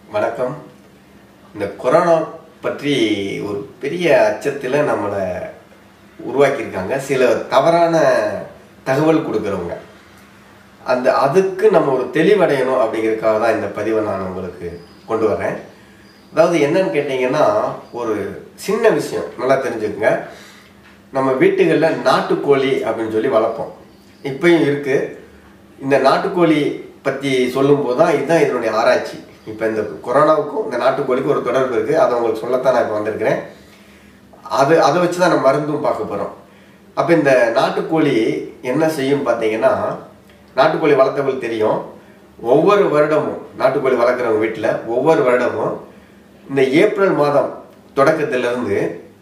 வணக்கம் இந்த கொரோனா பற்றி ஒரு பெரிய அச்சத்தில் நம்மளை உருவாக்கியிருக்காங்க சில தவறான தகவல் கொடுக்குறவங்க அந்த அதுக்கு நம்ம ஒரு தெளிவடையணும் அப்படிங்கிறதுக்காக தான் இந்த பதிவை நான் உங்களுக்கு கொண்டு வரேன் அதாவது என்னன்னு கேட்டிங்கன்னா ஒரு சின்ன விஷயம் நல்லா தெரிஞ்சுக்கங்க நம்ம வீட்டுகளில் நாட்டுக்கோழி அப்படின்னு சொல்லி வளர்ப்போம் இப்பயும் இருக்குது இந்த நாட்டுக்கோழி பற்றி சொல்லும்போது தான் இதுதான் இதனுடைய ஆராய்ச்சி இப்போ இந்த கொரோனாவுக்கும் இந்த நாட்டுக்கோழிக்கும் ஒரு தொடர்பு இருக்குது அதை உங்களுக்கு சொல்லத்தான் நான் இப்போ வந்திருக்கிறேன் அது அதை வச்சு தான் நம்ம மருந்தும் பார்க்க போகிறோம் அப்போ இந்த நாட்டுக்கோழி என்ன செய்யும் பார்த்தீங்கன்னா நாட்டுக்கோழி வளர்த்தவங்களுக்கு தெரியும் ஒவ்வொரு வருடமும் நாட்டுக்கோழி வளர்க்குறவங்க வீட்டில் ஒவ்வொரு வருடமும் இந்த ஏப்ரல் மாதம் தொடக்கத்திலிருந்து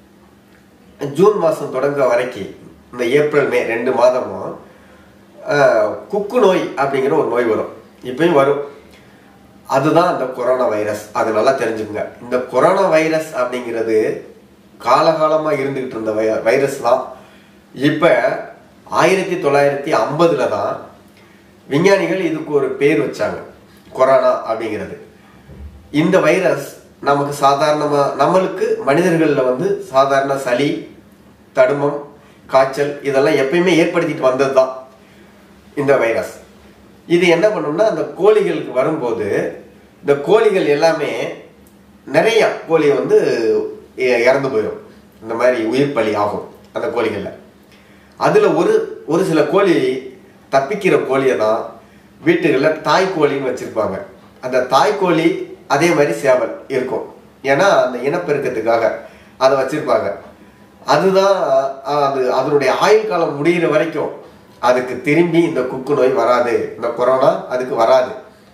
ஜூன் மாதம் தொடங்க வரைக்கும் இந்த ஏப்ரல் மே ரெண்டு மாதமும் ஆஹ், குக்கு நோய் அப்படிங்கிற ஒரு நோய் வரும் இப்பயும் வரும் அதுதான் இந்த கொரோனா வைரஸ் அது நல்லா தெரிஞ்சுக்கங்க இந்த கொரோனா வைரஸ் அப்படிங்கிறது காலகாலமாக இருந்துகிட்டு இருந்த வை வைரஸ் தான் இப்போ ஆயிரத்தி தொள்ளாயிரத்தி ஐம்பதுல தான் விஞ்ஞானிகள் இதுக்கு ஒரு பேர் வச்சாங்க கொரோனா அப்படிங்கிறது இந்த வைரஸ் நமக்கு சாதாரணமாக நம்மளுக்கு மனிதர்களில் வந்து சாதாரண சளி தடுமம் காய்ச்சல் இதெல்லாம் எப்பயுமே ஏற்படுத்திட்டு வந்தது தான் இந்த வைரஸ் இது என்ன பண்ணும்னா அந்த கோழிகளுக்கு வரும்போது இந்த கோழிகள் எல்லாமே நிறைய கோழி வந்து இ- இறந்து போயிடும் இந்த மாதிரி உயிர் பலி ஆகும் அந்த கோழிகளில் அதில் ஒரு ஒரு சில கோழி தப்பிக்கிற கோழியை தான் வீட்டுகளில் தாய் கோழின்னு வச்சுருப்பாங்க அந்த தாய் கோழி அதே மாதிரி சேவல் இருக்கும் ஏன்னா அந்த இனப்பெருக்கத்துக்காக அதை வச்சுருப்பாங்க அதுதான் அஹ், அது அதனுடைய ஆயுள் காலம் முடிகிற வரைக்கும் அதுக்கு திரும்பி இந்த குக்கு நோய் வராது இந்த கொரோனா அதுக்கு வராது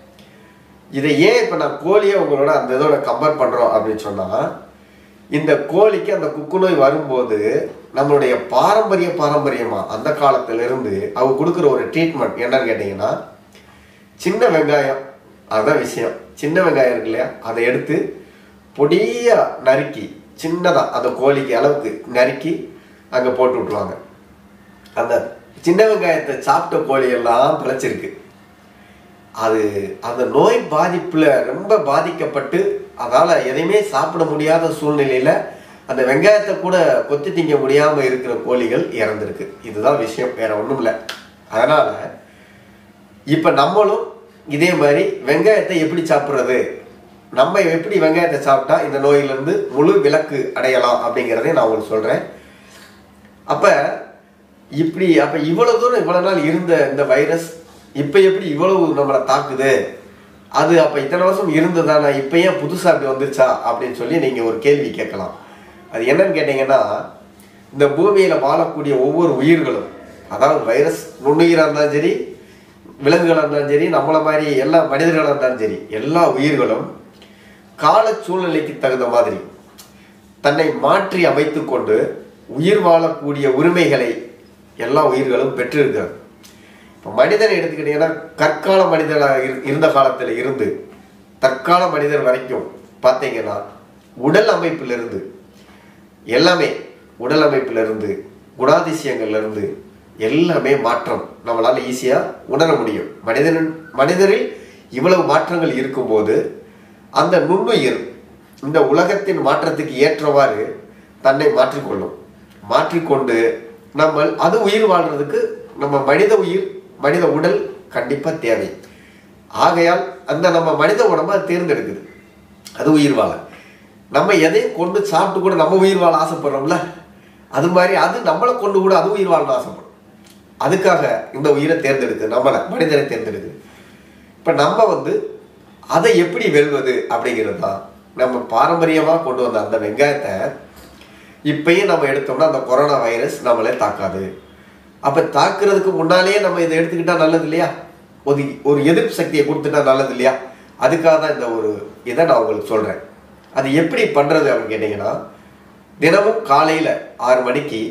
இதை ஏன் இப்போ நான் கோழியை உங்களோட அந்த இதோட கம்பேர் பண்ணுறோம் அப்படின்னு சொன்னால் இந்த கோழிக்கு அந்த குக்கு நோய் வரும்போது நம்மளுடைய பாரம்பரிய பாரம்பரியமாக அந்த காலத்திலிருந்து அவங்க கொடுக்குற ஒரு ட்ரீட்மெண்ட் என்னன்னு கேட்டிங்கன்னா சின்ன வெங்காயம் அதுதான் விஷயம் சின்ன வெங்காயம் இருக்கு இல்லையா அதை எடுத்து பொடியா நறுக்கி சின்னதாக அந்த கோழிக்கு அளவுக்கு நறுக்கி அங்கே போட்டு விட்ருவாங்க அந்த சின்ன வெங்காயத்தை சாப்பிட்ட கோழி எல்லாம் பிழைச்சிருக்கு அது அந்த நோய் பாதிப்புல ரொம்ப பாதிக்கப்பட்டு அதால எதையுமே சாப்பிட முடியாத சூழ்நிலையில அந்த வெங்காயத்தை கூட கொத்தி திங்க முடியாம இருக்கிற கோழிகள் இறந்திருக்கு இதுதான் விஷயம் வேற ஒண்ணும் இல்லை அதனால இப்ப நம்மளும் இதே மாதிரி வெங்காயத்தை எப்படி சாப்பிடுறது நம்ம எப்படி வெங்காயத்தை சாப்பிட்டா இந்த நோயிலிருந்து முழு விலக்கு அடையலாம் அப்படிங்கிறதை நான் உங்களுக்கு சொல்றேன் அப்ப இப்படி அப்ப இவ்வளவு தூரம் இவ்வளவு நாள் இருந்த இந்த வைரஸ் இப்ப எப்படி இவ்வளவு நம்மளை தாக்குது அது அப்ப இத்தனை வருஷம் இருந்ததானா இப்ப ஏன் புதுசா அப்படி வந்துருச்சா அப்படின்னு சொல்லி நீங்க ஒரு கேள்வி கேட்கலாம் அது என்னன்னு கேட்டீங்கன்னா இந்த பூமியில வாழக்கூடிய ஒவ்வொரு உயிர்களும் அதாவது வைரஸ் நுண்ணுயிரா இருந்தாலும் சரி விலங்குகளா இருந்தாலும் சரி நம்மள மாதிரி எல்லா மனிதர்களா இருந்தாலும் சரி எல்லா உயிர்களும் கால சூழ்நிலைக்கு தகுந்த மாதிரி தன்னை மாற்றி அமைத்துக் கொண்டு உயிர் வாழக்கூடிய உரிமைகளை எல்லா உயிர்களும் பெற்றிருக்கிறது இப்போ மனிதனை எடுத்துக்கிட்டீங்கன்னா கற்கால மனிதனாக இரு- இருந்த காலத்தில் இருந்து தற்கால மனிதர் வரைக்கும் பார்த்தீங்கன்னா உடல் அமைப்பிலிருந்து எல்லாமே உடல் அமைப்பிலிருந்து குணாதிசயங்கள்ல இருந்து எல்லாமே மாற்றம் நம்மளால ஈஸியா உணர முடியும் மனிதனின் மனிதரில் இவ்வளவு மாற்றங்கள் இருக்கும்போது அந்த நுண்ணுயிர் இந்த உலகத்தின் மாற்றத்துக்கு ஏற்றவாறு தன்னை மாற்றிக்கொள்ளும் மாற்றிக்கொண்டு நம்ம அது உயிர் வாழ்றதுக்கு நம்ம மனித உயிர் மனித உடல் கண்டிப்பா தேவை ஆகையால் அந்த நம்ம மனித உடம்ப அது தேர்ந்தெடுக்குது அது உயிர் வாழ நம்ம எதையும் கொண்டு சாப்பிட்டு கூட நம்ம உயிர் வாழ ஆசைப்படுறோம்ல அது மாதிரி அது நம்மளை கொண்டு கூட அது உயிர் வாழணும் ஆசைப்படும் அதுக்காக இந்த உயிரை தேர்ந்தெடுக்குது நம்மளை மனிதனை தேர்ந்தெடுக்குது இப்போ நம்ம வந்து அதை எப்படி வெல்வது அப்படிங்கிறது தான் நம்ம பாரம்பரியமாக கொண்டு வந்த அந்த வெங்காயத்தை இப்பயும் நம்ம எடுத்தோம்னா அந்த கொரோனா வைரஸ் நம்மளே தாக்காது அப்போ தாக்குறதுக்கு முன்னாலேயே நம்ம இதை எடுத்துக்கிட்டா நல்லது இல்லையா ஒரு ஒரு எதிர்ப்பு சக்தியை கொடுத்துட்டா நல்லது இல்லையா அதுக்காக தான் இந்த ஒரு இதை நான் உங்களுக்கு சொல்கிறேன் அது எப்படி பண்ணுறது அப்படின்னு கேட்டிங்கன்னா தினமும் காலையில் ஆறு மணிக்கு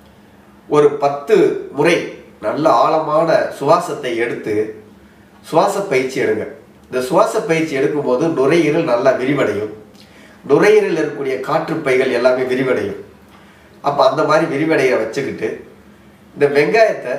ஒரு பத்து முறை நல்ல ஆழமான சுவாசத்தை எடுத்து சுவாச பயிற்சி எடுங்க இந்த சுவாச பயிற்சி எடுக்கும்போது நுரையீரல் நல்லா விரிவடையும் நுரையீரலில் இருக்கக்கூடிய காற்றுப்பைகள் எல்லாமே விரிவடையும் அப்போ அந்த மாதிரி விரிவடைய வச்சுக்கிட்டு இந்த வெங்காயத்தை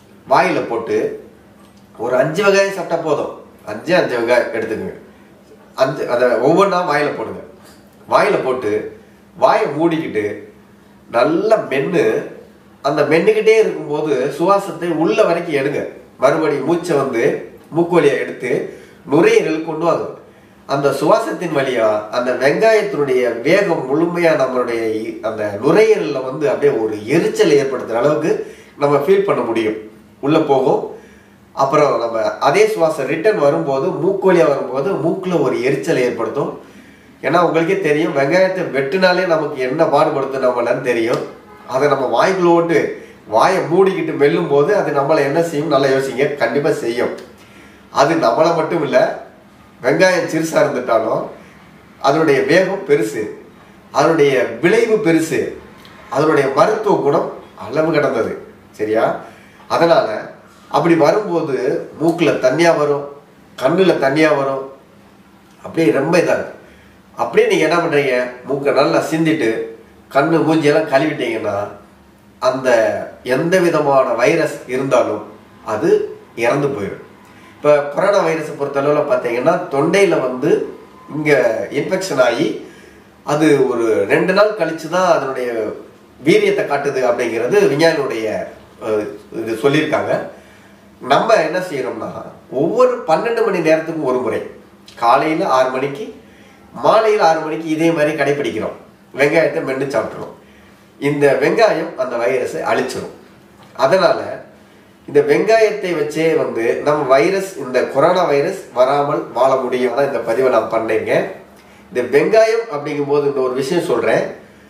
வாயில் போட்டு ஒரு அஞ்சு வெங்காயம் சாப்பிட்டா போதும் அஞ்சு அஞ்சு வெங்காயம் எடுத்துக்கோங்க அந்த அதை ஒவ்வொன்றா வாயில போடுங்க வாயில போட்டு வாயை மூடிக்கிட்டு நல்லா மென்று அந்த மென்னுக்கிட்டே இருக்கும்போது சுவாசத்தை உள்ள வரைக்கும் எடுங்க மறுபடியும் மூச்சை வந்து மூக்கு வழியா எடுத்து நுரையீரல் கொண்டு வாங்க அந்த சுவாசத்தின் வழியா அந்த வெங்காயத்தினுடைய வேகம் முழுமையா நம்மளுடைய இ- அந்த நுரையீரல்ல வந்து அப்படியே ஒரு எரிச்சல் ஏற்படுத்துற அளவுக்கு நம்ம ஃபீல் பண்ண முடியும் உள்ள போகும் அப்புறம் நம்ம அதே சுவாசம் ரிட்டர்ன் வரும்போது மூக்கு வழியா வரும்போது மூக்குல ஒரு எரிச்சல் ஏற்படுத்தும் ஏன்னா உங்களுக்கே தெரியும் வெங்காயத்தை வெட்டினாலே நமக்கு என்ன பாடுபடுத்தும் நம்மளன்னு தெரியும் அதை நம்ம வாய்க்குள்ள ஓட்டு வாயை மூடிக்கிட்டு மெல்லும் போது அது நம்மளை என்ன செய்யும் நல்லா யோசிங்க கண்டிப்பா செய்யும் அது நம்மளை மட்டும் இல்லை வெங்காயம் சிறுசா இருந்துட்டாலும் அதனுடைய வேகம் பெருசு அதனுடைய விளைவு பெருசு அதனுடைய மருத்துவ குணம் அளவு கடந்தது சரியா அதனால அப்படி வரும்போது மூக்குல தண்ணியா வரும் கண்ணுல தண்ணியா வரும் அப்படியே ரொம்ப இதா இருக்கு அப்படியே நீங்க என்ன பண்றீங்க மூக்கை நல்லா சிந்திட்டு கண்ணு மூஞ்சியெல்லாம் கழுவிட்டீங்கன்னா அந்த எந்த விதமான வைரஸ் இருந்தாலும் அது இறந்து போயிடும் இப்போ கொரோனா வைரஸை பொறுத்தளவில் பார்த்தீங்கன்னா தொண்டையில் வந்து இங்கே இன்ஃபெக்ஷன் ஆகி அது ஒரு ரெண்டு நாள் கழிச்சு தான் அதனுடைய வீரியத்தை காட்டுது அப்படிங்கிறது விஞ்ஞானியுடைய அஹ், இது சொல்லியிருக்காங்க நம்ம என்ன செய்யறோம்னா ஒவ்வொரு பன்னெண்டு மணி நேரத்துக்கும் ஒரு முறை காலையில் ஆறு மணிக்கு மாலையில் ஆறு மணிக்கு இதே மாதிரி கடைபிடிக்கிறோம் வெங்காயத்தை மென்று சாப்பிட்றோம் இந்த வெங்காயம் அந்த வைரஸை அழிச்சிரும் அதனால இந்த வெங்காயத்தை வச்சே வந்து நம்ம வைரஸ் இந்த கொரோனா வைரஸ் வராமல் வாழ முடியும் தான் இந்த பதிவை நான் பண்ணேங்க இந்த வெங்காயம் அப்படிங்கும்போது இந்த ஒரு விஷயம் சொல்றேன்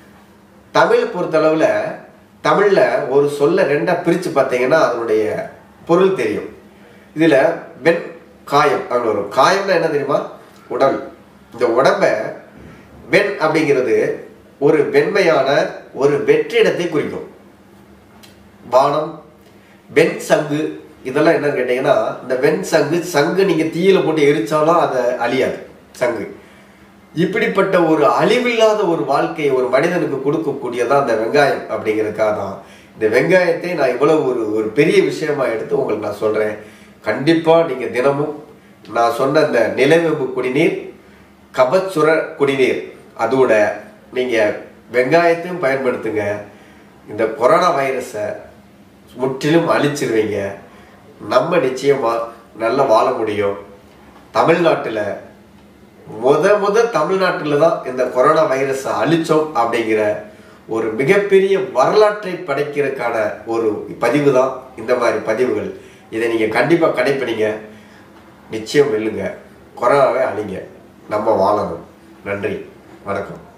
தமிழ் பொறுத்தளவுல தமிழ்ல ஒரு சொல்ல ரெண்டா பிரிச்சு பார்த்தீங்கன்னா அதனுடைய பொருள் தெரியும் இதுல வெண் காயம் அப்படின்னு வரும் காயம்னா என்ன தெரியுமா உடல் இந்த உடம்ப வெண் அப்படிங்கிறது ஒரு வெண்மையான ஒரு வெற்றிடத்தை குறிக்கும் வானம் வெண் சங்கு இதெல்லாம் என்னன்னு கேட்டீங்கன்னா இந்த வெண் சங்கு சங்கு நீங்க தீயில போட்டு எரிச்சாலும் அதை அழியாது சங்கு இப்படிப்பட்ட ஒரு அழிவில்லாத ஒரு வாழ்க்கையை ஒரு மனிதனுக்கு கொடுக்கக்கூடியதான் அந்த வெங்காயம் அப்படிங்கிறதுக்காக தான் இந்த வெங்காயத்தை நான் இவ்வளவு ஒரு ஒரு பெரிய விஷயமா எடுத்து உங்களுக்கு நான் சொல்றேன் கண்டிப்பா நீங்க தினமும் நான் சொன்ன இந்த நிலவேம்பு குடிநீர் கபச்சுர குடிநீர் அதோட நீங்க வெங்காயத்தையும் பயன்படுத்துங்க இந்த கொரோனா வைரஸை முற்றிலும் அழிச்சிருவீங்க நம்ம நிச்சயமா நல்லா வாழ முடியும் தமிழ்நாட்டுல முத முத தமிழ்நாட்டில் தான் இந்த கொரோனா வைரஸை அழிச்சோம் அப்படிங்கிற ஒரு மிகப்பெரிய வரலாற்றை படைக்கிறதுக்கான ஒரு பதிவு தான் இந்த மாதிரி பதிவுகள் இதை நீங்க கண்டிப்பா கடைப்பிடிங்க நிச்சயம் வெல்லுங்க கொரோனாவை அழிங்க நம்ம வாழணும் நன்றி வணக்கம்